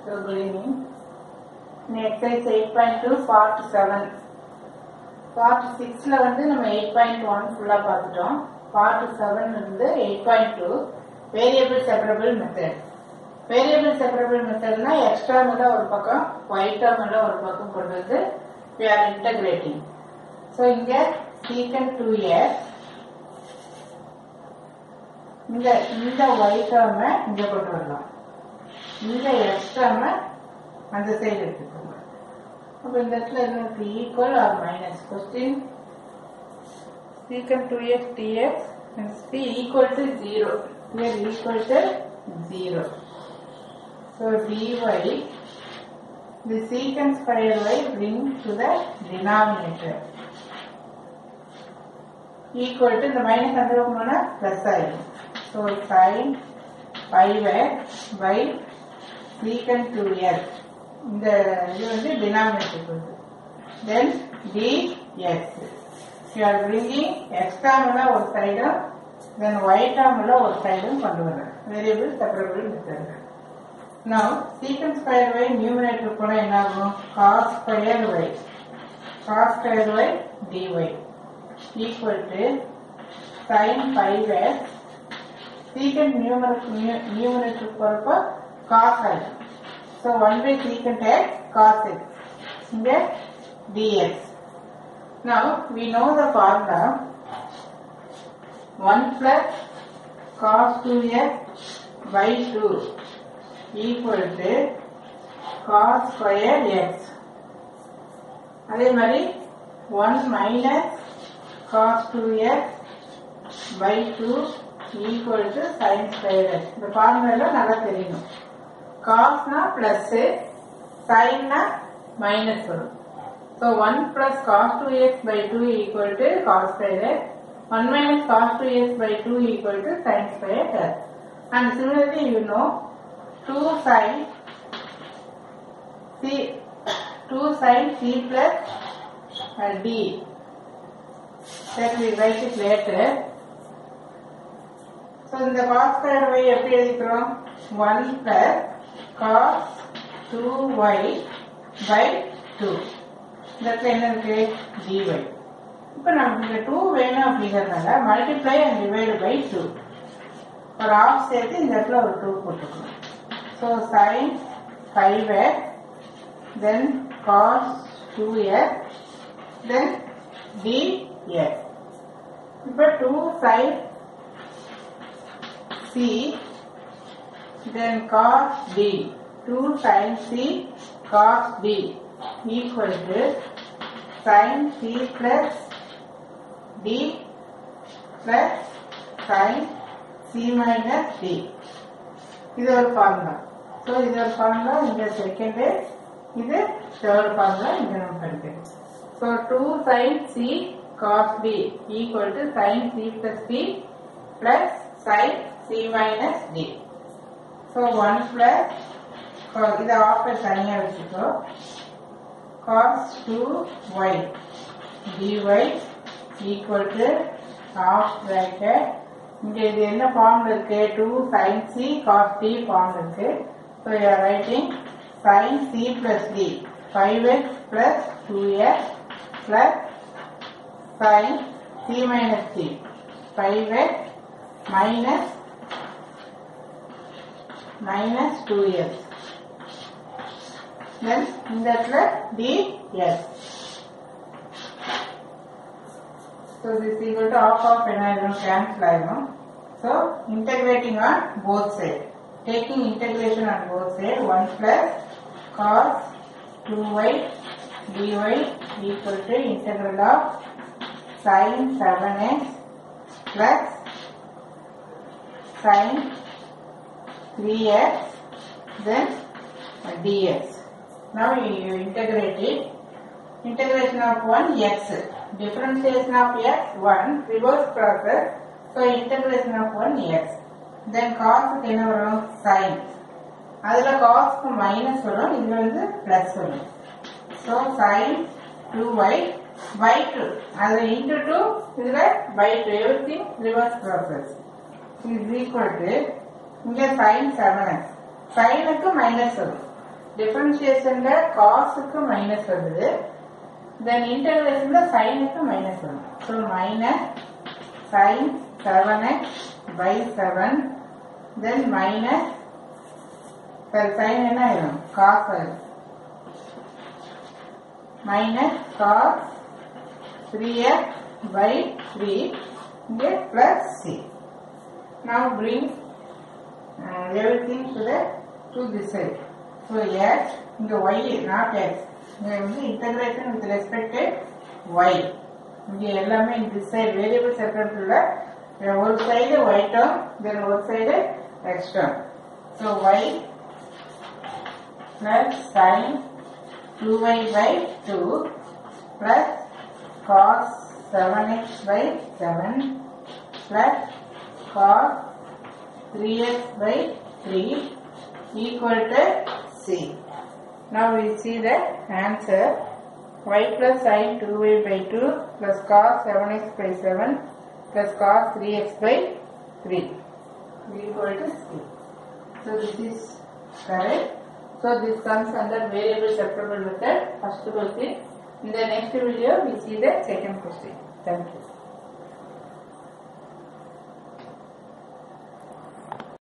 So, good evening. In exercise 8.2 part 7. Part 6ல வந்து நம்ம 8.1 ஃபுல்லா பார்த்துட்டோம் part 7 இருந்து 8.2 variable separable method. Variable separable மெத்தட்னா எக்ஸ்ட்ரா மேல ஒரு பக்கம் ஒயிட்டா மேல ஒரு பக்கம் கொண்டு வந்து we are integrating. So இங்க secant 2x இந்த இந்த y term இங்க கொண்டு வரலாம் இந்த x term அந்த சைடு எடுத்துக்கோங்க அப்ப இந்த இடத்துல என்ன இருக்கு ஈக்குவல் ஆர் minus question secant 2x dx and c equal to 0 here equal to 0 so dy the secant square y bring to the denominator equal to இந்த மைனஸ் அந்த பக்கம் போனா பிளஸ் ஆயிடும் so sine five x by secant two x இந்த இது வந்து denominator வருது then d x you are bringing x டேர்மில் ஒரு சைடும் தென் ஒய் டேர்மில் ஒரு சைடும் கொண்டு வரேன் variable separable method Now, secant square y numerator கூட என்ன ஆகும் cos square y cos square y dy equal to sin 5x secant numerator numerator போறப்ப cos ஆயிடும் so 1 by secant x cos x இங்க dx now we know the formula 1 plus cos 2x by 2 equal to cos square x அதே மாதிரி 1 minus cos 2x by 2 equal to sin square x இந்த formula நல்லா தெரியணும் cosனா plus sinனா minus வரும் so 1 plus cos 2x by 2 equal to cos square x 1 minus cos 2x by 2 equal to sin square x and similarly you know 2 sin c 2 sin c plus uh, d that we write it later so இந்த cos square y எப்படி எழுதிக்கிறோம் 1 plus cos 2y by 2 இந்த இடத்துல என்ன இருக்கு dy இப்போ நமக்கு இந்த 2 வேணும் அப்படிங்கறதுனால மல்டிப்ளை அண்ட் டிவைட் பை 2 ஒரு ஆஃப் சேர்த்து இந்த இடத்துல ஒரு 2 போட்டுக்கணும் So sin 5x, then cos 2x, then dx. இப்போ 2 sin c, then cos d. 2 sin c, cos d equal to sin c plus d plus sin c minus d. இது ஒரு formula so இது ஒரு ஃபார்முலா இந்த second இது third formula இங்க நம்ம படிக்கணும் so two sine C cos B equal to sine C plus B plus sine C minus D so one plus இதை ஆஃபர் தனியாக வச்சுக்கோ cos two y d y equal to half bracket இங்க இது என்ன ஃபார்ம் இருக்கு two sine C cos D form இருக்கு so you are writing sine C plus D five x plus two x plus sine C minus D five x minus minus two X then இந்த இடத்துல D S So this is equal to half of n ஆயிரும் cancel ஆயிரும். So integrating on both sides. Taking integration on both sides 1 plus cos 2y dy equal to integral of sin 7x plus sin 3x then dx. Now you integrate it. Integration of 1 x. differentiation of x 1 reverse process so integration of 1 x then cos க்கு என்ன வரும் sin அதுல cos க்கு minus வரும் இதுல வந்து plus வரும் so sin 2y by 2 அதுல into 2 இதுல by 2 everything reverse process is equal to இங்க sin 7x sin க்கு minus வரும் டிஃபரன்சியேஷன்ல காசுக்கு மைனஸ் வருது தென் இன்டகிரேஷன்ல சைனுக்கு மைனஸ் வரும் so minus sine seven x by seven then minus sine என்ன ஆயிரும் காஸ் ஆயிரும் minus cos three x by three இங்கே plus C now bring uh, everything to the to this side. So x இங்க y not x இங்க வந்து integration with respect to y இங்க எல்லாமே இந்த சைடு வேரியபிள் செப்பரேட் உள்ள ஒரு சைடு y term then ஒரு side x term. So y plus sin 2y by 2 plus cos 7x by 7 plus cos 3x by 3 equal to C. Now we see the answer y plus sin 2y by 2 plus cos 7x by 7 plus cos 3x by 3 equal to C. So this is correct. So this comes under variable separable method. First question. In the next video we see the second question. Thank you.